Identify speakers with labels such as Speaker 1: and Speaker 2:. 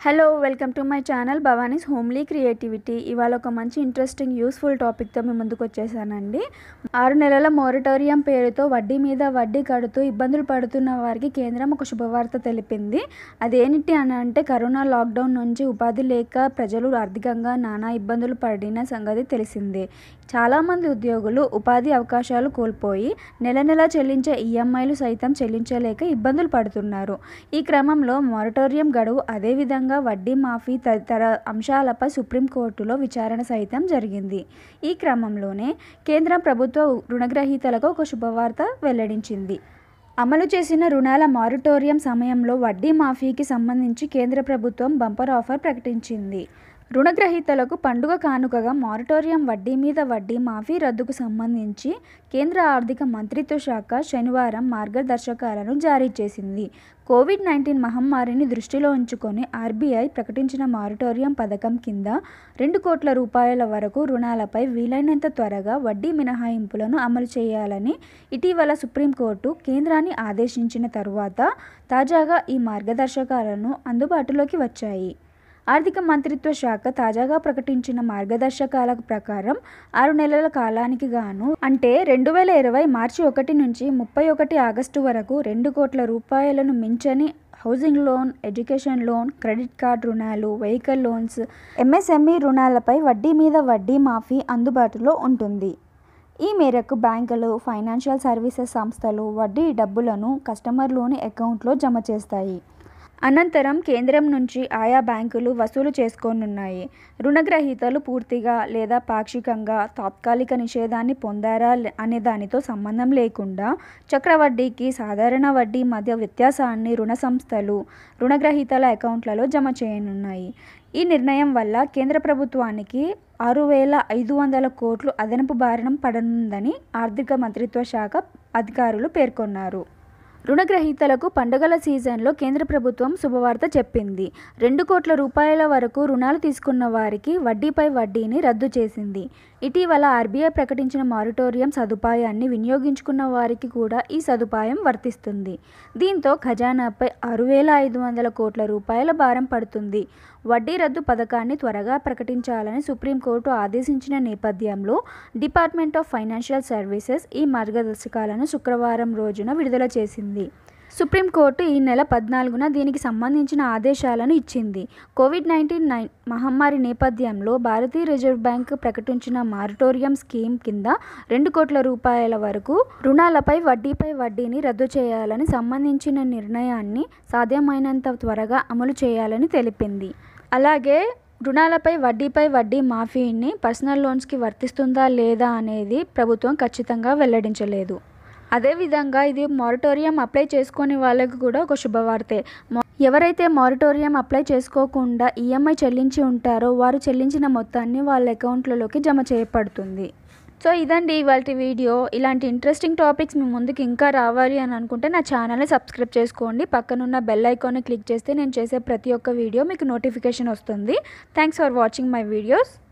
Speaker 1: hello welcome to my channel Bhavani's homely creativity ఇవాళ ఒక మంచి ఇంట్రెస్టింగ్ యూస్ఫుల్ టాపిక్తో మీ ముందుకు వచ్చేసానండి ఆరు నెలల మోరటోరియం పేరుతో వడ్డీ మీద వడ్డీ కడుతూ ఇబ్బందులు పడుతున్న వారికి కేంద్రం ఒక శుభవార్త తెలిపింది అదేంటి అని అంటే కరోనా లాక్డౌన్ నుంచి ఉపాధి లేక ప్రజలు ఆర్థికంగా నానా ఇబ్బందులు పడిన సంగతి తెలిసిందే చాలామంది ఉద్యోగులు ఉపాధి అవకాశాలు కోల్పోయి నెల నెల చెల్లించే ఈఎంఐలు సైతం చెల్లించలేక ఇబ్బందులు పడుతున్నారు ఈ క్రమంలో మొరటోరియం గడువు అదేవిధంగా వడ్డీ మాఫీ తదితర అంశాలపై సుప్రీంకోర్టులో విచారణ సైతం జరిగింది ఈ క్రమంలోనే కేంద్రం ప్రభుత్వ రుణగ్రహీతలకు ఒక శుభవార్త వెల్లడించింది అమలు చేసిన రుణాల మారిటోరియం సమయంలో వడ్డీ మాఫీకి సంబంధించి కేంద్ర ప్రభుత్వం బంపర్ ఆఫర్ ప్రకటించింది రుణగ్రహీతలకు పండుగ కానుకగా మారిటోరియం వడ్డీ మీద వడ్డీ మాఫీ రద్దుకు సంబంధించి కేంద్ర ఆర్థిక మంత్రిత్వ శాఖ శనివారం మార్గదర్శకాలను జారీ చేసింది కోవిడ్ నైన్టీన్ మహమ్మారిని దృష్టిలో ఉంచుకొని ఆర్బీఐ ప్రకటించిన మారిటోరియం పథకం కింద రెండు కోట్ల రూపాయల వరకు రుణాలపై వీలైనంత త్వరగా వడ్డీ మినహాయింపులను అమలు చేయాలని ఇటీవల సుప్రీంకోర్టు కేంద్రాన్ని ఆదేశించిన తరువాత తాజాగా ఈ మార్గదర్శకాలను అందుబాటులోకి వచ్చాయి ఆర్థిక మంత్రిత్వ శాఖ తాజాగా ప్రకటించిన మార్గదర్శకాల ప్రకారం ఆరు నెలల కాలానికి గాను అంటే రెండు వేల ఇరవై మార్చి ఒకటి నుంచి ముప్పై ఒకటి ఆగస్టు వరకు రెండు కోట్ల రూపాయలను మించని housing loan education loan credit card రుణాలు వెహికల్ లోన్స్ ఎంఎస్ఎంఈ రుణాలపై వడ్డీ మీద వడ్డీ మాఫీ అందుబాటులో ఉంటుంది ఈ మేరకు బ్యాంకులు ఫైనాన్షియల్ సర్వీసెస్ సంస్థలు వడ్డీ డబ్బులను కస్టమర్లోని అకౌంట్లో జమ చేస్తాయి అనంతరం కేంద్రం నుంచి ఆయా బ్యాంకులు వసూలు చేసుకోనున్నాయి రుణగ్రహీతలు పూర్తిగా లేదా పాక్షికంగా తాత్కాలిక నిషేధాన్ని పొందారా అనే దానితో సంబంధం లేకుండా చక్రవడ్డీకి సాధారణ వడ్డీ మధ్య వ్యత్యాసాన్ని రుణ సంస్థలు రుణగ్రహీతల అకౌంట్లలో జమ చేయనున్నాయి ఈ నిర్ణయం వల్ల కేంద్ర ప్రభుత్వానికి ఆరు వేల ఐదు వందల కోట్లు అదనపు భారణం పడనుందని ఆర్థిక మంత్రిత్వ శాఖ అధికారులు పేర్కొన్నారు రుణగ్రహీతలకు పండుగల సీజన్లో కేంద్ర ప్రభుత్వం శుభవార్త చెప్పింది రెండు కోట్ల రూపాయల వరకు రుణాలు తీసుకున్న వారికి వడ్డీపై వడ్డీని రద్దు చేసింది ఇటీవల ఆర్బీఐ ప్రకటించిన మారిటోరియం సదుపాయాన్ని వినియోగించుకున్న వారికి కూడా ఈ సదుపాయం వర్తిస్తుంది దీంతో ఖజానాపై ఆరు వేల ఐదు వందల కోట్ల రూపాయల భారం పడుతుంది వడ్డీ రద్దు పథకాన్ని త్వరగా ప్రకటించాలని సుప్రీంకోర్టు ఆదేశించిన నేపథ్యంలో డిపార్ట్మెంట్ ఆఫ్ ఫైనాన్షియల్ సర్వీసెస్ ఈ మార్గదర్శకాలను శుక్రవారం రోజున విడుదల చేసింది సుప్రీంకోర్టు ఈ నెల పద్నాలుగున దీనికి సంబంధించిన ఆదేశాలను ఇచ్చింది కోవిడ్ నైన్టీన్ నైన్ మహమ్మారి నేపథ్యంలో భారతీయ రిజర్వ్ బ్యాంక్ ప్రకటించిన మారిటోరియం స్కీమ్ కింద రెండు కోట్ల రూపాయల వరకు రుణాలపై వడ్డీపై వడ్డీని రద్దు చేయాలని సంబంధించిన నిర్ణయాన్ని సాధ్యమైనంత త్వరగా అమలు చేయాలని తెలిపింది అలాగే రుణాలపై వడ్డీపై వడ్డీ మాఫీని పర్సనల్ లోన్స్కి వర్తిస్తుందా లేదా అనేది ప్రభుత్వం ఖచ్చితంగా వెల్లడించలేదు అదేవిధంగా ఇది మారిటోరియం అప్లై చేసుకొని వాళ్ళకి కూడా ఒక శుభవార్తే ఎవరైతే మారిటోరియం అప్లై చేసుకోకుండా ఈఎంఐ చెల్లించి ఉంటారో వారు చెల్లించిన మొత్తాన్ని వాళ్ళ అకౌంట్లలోకి జమ చేయబడుతుంది సో ఇదండి ఇవాళ వీడియో ఇలాంటి ఇంట్రెస్టింగ్ టాపిక్స్ మీ ముందుకు ఇంకా రావాలి అని అనుకుంటే నా ఛానల్ని సబ్స్క్రైబ్ చేసుకోండి పక్కనున్న బెల్ ఐకాన్ని క్లిక్ చేస్తే నేను చేసే ప్రతి ఒక్క వీడియో మీకు నోటిఫికేషన్ వస్తుంది thanks for watching my videos